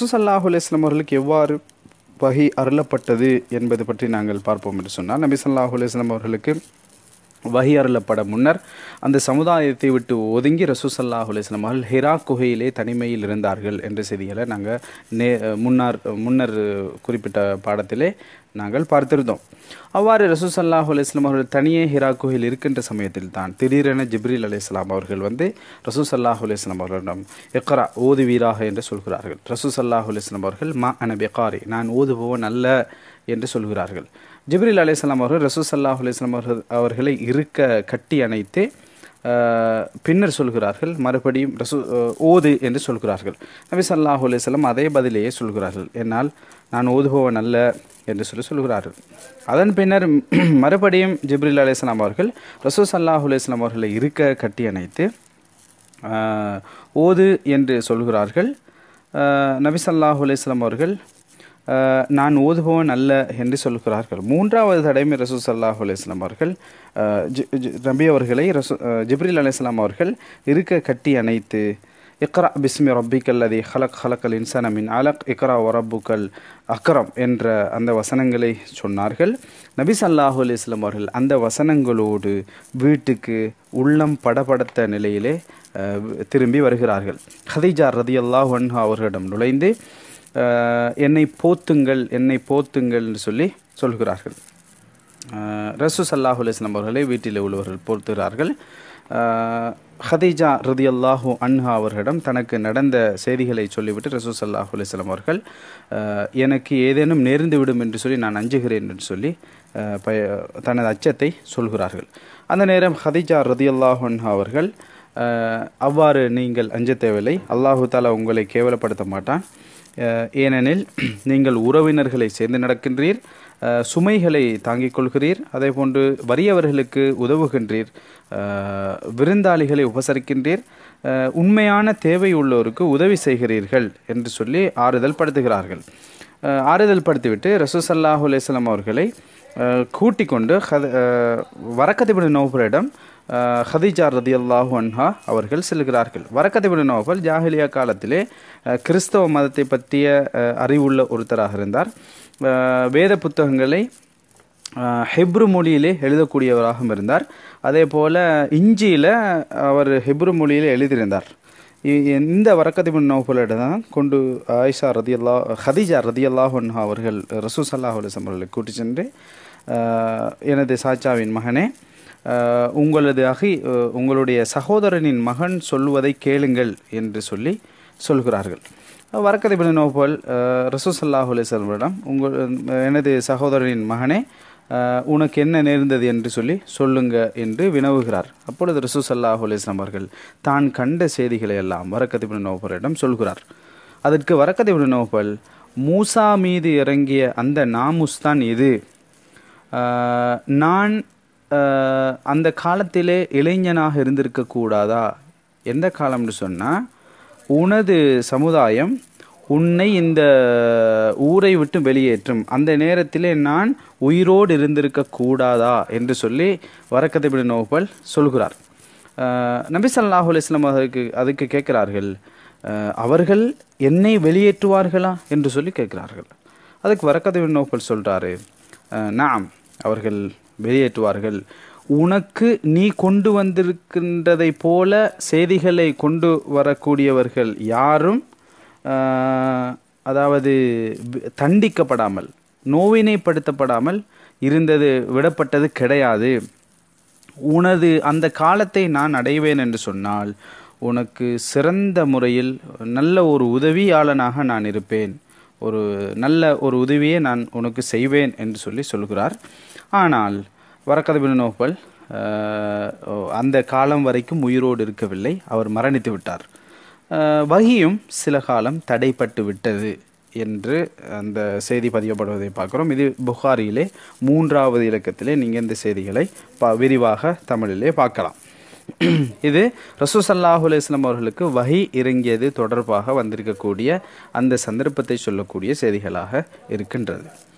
ரசூசல்லாஹு அலையம் அவர்களுக்கு எவ்வாறு வகை அருளப்பட்டது என்பது பற்றி நாங்கள் பார்ப்போம் என்று சொன்னால் நபி ஸல்லல்லாஹு அலைஹி வஸல்லம் அவர்களுக்கு வஹி அருளப்பட முன்னர் அந்த சமுதாயத்தை விட்டு ஒதுங்கி ரசூசல்லாஹு அலையம் அவர்கள் ஹிரா குகையிலே தனிமையில் இருந்தார்கள் என்ற செய்திகளை நாங்கள் நே முன்னார் முன்னர் குறிப்பிட்ட பாடத்திலே நாங்கள் பார்த்திருந்தோம் அவ்வாறு ரசூசல்லாஹு அலையம் அவர்கள் தனியே ஹிரா குகையில் இருக்கின்ற சமயத்தில் தான் திடீரென ஜிப்ரீல் அலையாம் அவர்கள் வந்து ரசூசல்லாஹு அலையம் அவர்களிடம் எக்ரா ஓதுவீராக என்று சொல்கிறார்கள் ரசூசல்லாஹு அலையம் அவர்கள் மா அன பெகாரி நான் ஓதுபவன் அல்ல என்று சொல்கிறார்கள் ஜிப்ரில் அலையாம் அவர்கள் ரசூசல்லாஹு அலையம் அவர்கள் அவர்களை இருக்க கட்டி அணைத்து ஆஹ், பின்னர் சொல்கிறார்கள் மறுபடியும் ரசூ ஆஹ், ஓது என்று சொல்கிறார்கள் நபி ஸல்லல்லாஹு அலைஹி வஸல்லம் அதே பதிலேயே சொல்கிறார்கள் என்னால் நான் ஓதுபவன் அல்ல என்று சொல்லி சொல்கிறார்கள் அதன் பின்னர் மறுபடியும் ஜிப்ரில் அலையாம் அவர்கள் ரசூ சல்லாஹூ அலையாம் அவர்களை இருக்க கட்டி அணைத்து ஆஹ், ஓது என்று சொல்கிறார்கள் ஆஹ், நபி ஸல்லல்லாஹு அலைஹி வஸல்லம் அவர்கள் ஆஹ், நான் ஓதுபவன் அல்ல என்று சொல்கிறார்கள் மூன்றாவது தடவை ரசூ சல்லாஹூ அலையாம் அவர்கள் ஆஹ், ஜி- ஜி- நபி அவர்களை ரசூ ஆஹ், ஜிப்ரில் அலையாம் அவர்கள் இருக்க கட்டி அணைத்து இக்ரா பிஸ்மி ரப்பிக்கல் அதி ஹலக் ஹலக்கல் இன்சானமின் அலக் இக்ரா வரப்புக்கல் அக்ரம் என்ற அந்த வசனங்களை சொன்னார்கள் நபி ஸல்லல்லாஹு அலைஹி வஸல்லம் அவர்கள் அந்த வசனங்களோடு வீட்டுக்கு உள்ளம் படபடத்த நிலையிலே அஹ், திரும்பி வருகிறார்கள் ஹதீஜா ரதியல்லாஹு அன்ஹா அவர்களிடம் நுழைந்து அஹ், என்னை போத்துங்கள் என்னை போத்துங்கள் என்று சொல்லி சொல்கிறார்கள் அஹ், ரசூ சல்லாஹூ அலிஸ்லாம் அவர்களை வீட்டில் உள்ளவர்கள் பொறுத்துகிறார்கள் அஹ், ஹதீஜா ரதியல்லாஹு அன்ஹா அவர்களிடம் தனக்கு நடந்த செய்திகளை சொல்லிவிட்டு ரசூ சல்லாஹூ அலிஸ்லாம் அவர்கள் அஹ், எனக்கு ஏதேனும் நேர்ந்து விடும் என்று சொல்லி நான் அஞ்சுகிறேன் என்று சொல்லி அஹ், பய தனது அச்சத்தை சொல்கிறார்கள் அந்த நேரம் ஹதீஜா ரதியல்லாஹு அன்ஹா அவர்கள் அஹ், அவ்வாறு நீங்கள் அஞ்ச தேவையில்லை அல்லாஹு தாலா உங்களை கேவலப்படுத்த மாட்டான் அஹ், ஏனெனில் நீங்கள் உறவினர்களை சேர்ந்து நடக்கின்றீர் அஹ், சுமைகளை தாங்கிக் கொள்கிறீர் அதே போன்று வறியவர்களுக்கு உதவுகின்றீர் அஹ், விருந்தாளிகளை உபசரிக்கின்றீர் அஹ், உண்மையான தேவை உள்ளோருக்கு உதவி செய்கிறீர்கள் என்று சொல்லி ஆறுதல் படுத்துகிறார்கள் அஹ், ஆறுதல் படுத்திவிட்டு ரசூசல்லாஹு அலையம் அவர்களை அஹ், கூட்டிக் கொண்டு ஹத வரக்கத்திபின் நோபரிடம் அஹ், ஹதீஜா ரதியல்லாஹு அன்ஹா அவர்கள் செல்கிறார்கள் வரக்கத்திபின் நோபல் ஜாஹிலியா காலத்திலே அஹ், கிறிஸ்தவ மதத்தை பற்றிய அஹ், அறிவுள்ள ஒருத்தராக இருந்தார் அஹ், வேத புத்தகங்களை அஹ், ஹெப்ரு மொழியிலே எழுதக்கூடியவராகவும் இருந்தார் அதே போல இஞ்சியில அவர் ஹெப்ரு மொழியிலே எழுதியிருந்தார் இ- இந்த வரக்கதிபின் நோபலிடம் தான் கொண்டு ஆயிஷா ரதியல்லா ஹதீஜா ரதியல்லாஹு அன்ஹா அவர்கள் ரசூ சல்லாஹ் அலிஸ்லாம் அவர்களை கூட்டி சென்று அஹ், எனது சாச்சாவின் மகனே அஹ், உங்களது அகி அஹ், உங்களுடைய சகோதரனின் மகன் சொல்வதை கேளுங்கள் என்று சொல்லி சொல்கிறார்கள் வரக்கதிபின் நோபல் ரசூ சல்லாஹ் அலிஸ்லாமிடம் உங்கள் எனது சகோதரனின் மகனே அஹ், உனக்கு என்ன நேர்ந்தது என்று சொல்லி சொல்லுங்க என்று வினவுகிறார் அப்பொழுது ரசூ சல்லாஹூ அலிஸ்லாம் அவர்கள் தான் கண்ட செய்திகளை எல்லாம் வரக்கதிபின் நோபலிடம் சொல்கிறார் அதற்கு வரக்கதிபின் நோபல் மூசா மீது இறங்கிய அந்த நாமுஸ் தான் இது ஆஹ், நான் ஆஹ், அந்த காலத்திலே இளைஞனாக இருந்திருக்க கூடாதா எந்த காலம்னு சொன்னால் உனது சமுதாயம் உன்னை இந்த ஊரை விட்டு வெளியேற்றும் அந்த நேரத்திலே நான் உயிரோடு இருந்திருக்க கூடாதா என்று சொல்லி வரக்கதிபின் நோபல் சொல்கிறார் ஆஹ், நபி ஸல்லல்லாஹு அலைஹி வஸல்லம் அதற்கு அதுக்கு கேட்கிறார்கள் ஆஹ், அவர்கள் என்னை வெளியேற்றுவார்களா என்று சொல்லி கேட்கிறார்கள் அதுக்கு வரக்கதிபின் நோபல் சொல்றாரு அஹ், நாம் அவர்கள் வெளியேற்றுவார்கள் உனக்கு நீ கொண்டு வந்திருக்கின்றதை போல செய்திகளை கொண்டு வரக்கூடியவர்கள் யாரும் அஹ், அதாவது வி- தண்டிக்கப்படாமல் நோவினைப்படுத்தப்படாமல் இருந்தது விடப்பட்டது கிடையாது உனது அந்த காலத்தை நான் அடைவேன் என்று சொன்னால் உனக்கு சிறந்த முறையில் நல்ல ஒரு உதவியாளனாக நான் இருப்பேன் ஒரு நல்ல ஒரு உதவியை நான் உனக்கு செய்வேன் என்று சொல்லி சொல்கிறார் ஆனால் வரக்கதபின் நோபல் அஹ், அந்த காலம் வரைக்கும் உயிரோடு இருக்கவில்லை அவர் மரணித்து விட்டார் அஹ், வகியும் சில காலம் தடைப்பட்டு விட்டது என்று அந்த செய்தி பதியப்படுவதை பார்க்கிறோம் இது புகாரியிலே மூன்றாவது இலக்கத்திலே நீங்கள் இந்த செய்திகளை ப விரிவாக தமிழிலே பார்க்கலாம் இது ரசூ சல்லாஹூ அலையம் அவர்களுக்கு வகை இறங்கியது தொடர்பாக வந்திருக்கக்கூடிய அந்த சந்தர்ப்பத்தை சொல்லக்கூடிய செய்திகளாக இருக்கின்றது